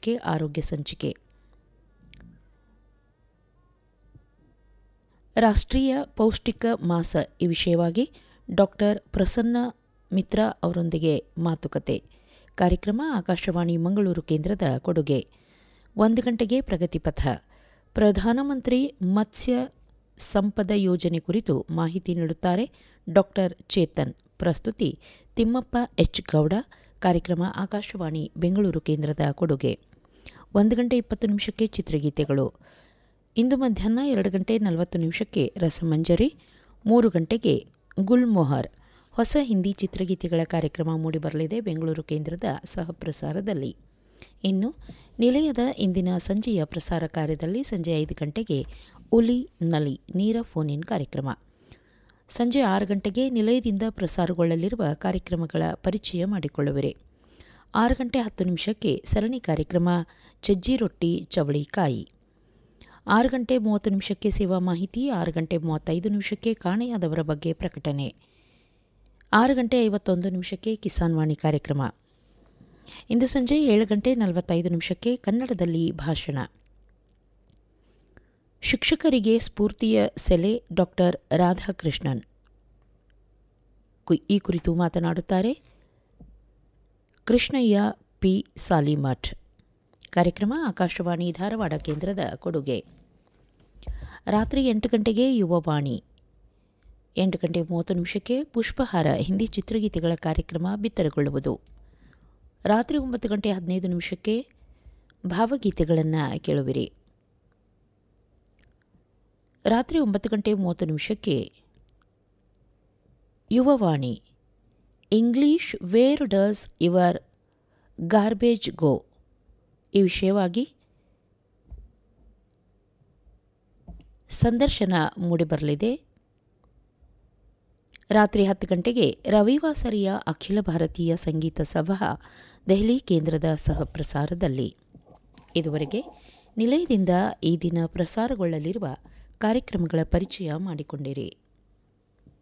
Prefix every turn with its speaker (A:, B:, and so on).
A: ನಿಮಿಷಕ್ಕೆ ಆರೋಗ್ಯ ಸಂಚಿಕೆ ರಾಷ್ಟ್ರೀಯ ಪೌಷ್ಟಿಕ ಮಾಸ ಈ ವಿಷಯವಾಗಿ ಡಾಕ್ಟರ್ ಪ್ರಸನ್ನ ಮಿತ್ರ ಅವರೊಂದಿಗೆ ಮಾತುಕತೆ ಕಾರ್ಯಕ್ರಮ ಆಕಾಶವಾಣಿ ಮಂಗಳೂರು ಕೇಂದ್ರದ ಕೊಡುಗೆ ಒಂದು ಗಂಟೆಗೆ ಪ್ರಗತಿಪಥ ಪ್ರಧಾನಮಂತ್ರಿ ಮತ್ಸ್ಯ ಸಂಪದ ಯೋಜನೆ ಕುರಿತು ಮಾಹಿತಿ ನೀಡುತ್ತಾರೆ ಡಾಕ್ಟರ್ ಚೇತನ್ ಪ್ರಸ್ತುತಿ ತಿಮ್ಮಪ್ಪ ಎಚ್ ಗೌಡ ಕಾರ್ಯಕ್ರಮ ಆಕಾಶವಾಣಿ ಬೆಂಗಳೂರು ಕೇಂದ್ರದ ಕೊಡುಗೆ ಒಂದು ಗಂಟೆ ಇಪ್ಪತ್ತು ನಿಮಿಷಕ್ಕೆ ಚಿತ್ರಗೀತೆಗಳು ಇಂದು ಮಧ್ಯಾಹ್ನ ಎರಡು ಗಂಟೆ ನಲವತ್ತು ನಿಮಿಷಕ್ಕೆ ರಸಮಂಜರಿ ಮೂರು ಗಂಟೆಗೆ ಗುಲ್ಮೊಹರ್ ಹೊಸ ಹಿಂದಿ ಚಿತ್ರಗೀತೆಗಳ ಕಾರ್ಯಕ್ರಮ ಮೂಡಿಬರಲಿದೆ ಬೆಂಗಳೂರು ಕೇಂದ್ರದ ಸಹಪ್ರಸಾರದಲ್ಲಿ ಇನ್ನು ನಿಲಯದ ಇಂದಿನ ಸಂಜೆಯ ಪ್ರಸಾರ ಕಾರ್ಯದಲ್ಲಿ ಸಂಜೆ ಐದು ಗಂಟೆಗೆ ಉಲಿ ನಲಿ ನೇರ ಫೋನ್ ಇನ್ ಕಾರ್ಯಕ್ರಮ ಸಂಜೆ ಆರು ಗಂಟೆಗೆ ನಿಲಯದಿಂದ ಪ್ರಸಾರಗೊಳ್ಳಲಿರುವ ಕಾರ್ಯಕ್ರಮಗಳ ಪರಿಚಯ ಮಾಡಿಕೊಳ್ಳುವಿರಿ ಆರು ಗಂಟೆ ಹತ್ತು ನಿಮಿಷಕ್ಕೆ ಸರಣಿ ಕಾರ್ಯಕ್ರಮ ಚಜ್ಜಿ ರೊಟ್ಟಿ ಚವಳಿಕಾಯಿ ಆರು ಗಂಟೆ ಮೂವತ್ತು ನಿಮಿಷಕ್ಕೆ ಸೇವಾ ಮಾಹಿತಿ ಆರು ಗಂಟೆ ಮೂವತ್ತೈದು ನಿಮಿಷಕ್ಕೆ ಕಾಣೆಯಾದವರ ಬಗ್ಗೆ ಪ್ರಕಟಣೆ ಆರು ಗಂಟೆ ಐವತ್ತೊಂದು ನಿಮಿಷಕ್ಕೆ ಕಿಸಾನ್ ವಾಣಿ ಕಾರ್ಯಕ್ರಮ ಇಂದು ಸಂಜೆ ಏಳು ಗಂಟೆ ನಲವತ್ತೈದು ನಿಮಿಷಕ್ಕೆ ಕನ್ನಡದಲ್ಲಿ ಭಾಷಣ ಶಿಕ್ಷಕರಿಗೆ ಸ್ಫೂರ್ತಿಯ ಸೆಲೆ ಡಾಕ್ಟರ್ ರಾಧಾಕೃಷ್ಣನ್ ಈ ಕುರಿತು ಮಾತನಾಡುತ್ತಾರೆ ಕೃಷ್ಣಯ್ಯ ಪಿ ಸಾಲಿಮಠ್ ಕಾರ್ಯಕ್ರಮ ಆಕಾಶವಾಣಿ ಧಾರವಾಡ ಕೇಂದ್ರದ ಕೊಡುಗೆ ರಾತ್ರಿ ಎಂಟು ಗಂಟೆಗೆ ಯುವವಾಣಿ ಎಂಟು ಗಂಟೆ ಮೂವತ್ತು ನಿಮಿಷಕ್ಕೆ ಪುಷ್ಪಹಾರ ಹಿಂದಿ ಚಿತ್ರಗೀತೆಗಳ ಕಾರ್ಯಕ್ರಮ ಬಿತ್ತರಗೊಳ್ಳುವುದು ರಾತ್ರಿ ಒಂಬತ್ತು ಗಂಟೆ ಹದಿನೈದು ನಿಮಿಷಕ್ಕೆ ಭಾವಗೀತೆಗಳನ್ನು ಕೇಳುವಿರಿ ರಾತ್ರಿ ಒಂಬತ್ತು ಗಂಟೆ ಮೂವತ್ತು ನಿಮಿಷಕ್ಕೆ Yuvavani English where does your garbage go ಈ ವಿಷಯವಾಗಿ ಸಂದರ್ಶನ ಮೂಡಿಬರಲಿದೆ ರಾತ್ರಿ ಹತ್ತು ಗಂಟೆಗೆ ರವಿವಾಸರಿಯ ಅಖಿಲ ಭಾರತೀಯ ಸಂಗೀತ ಸಭಾ ದೆಹಲಿ ಕೇಂದ್ರದ ಸಹಪ್ರಸಾರದಲ್ಲಿ ಇದುವರೆಗೆ ನಿಲಯದಿಂದ ಈ ದಿನ ಪ್ರಸಾರಗೊಳ್ಳಲಿರುವ ಕಾರ್ಯಕ್ರಮಗಳ ಪರಿಚಯ ಮಾಡಿಕೊಂಡಿರಿ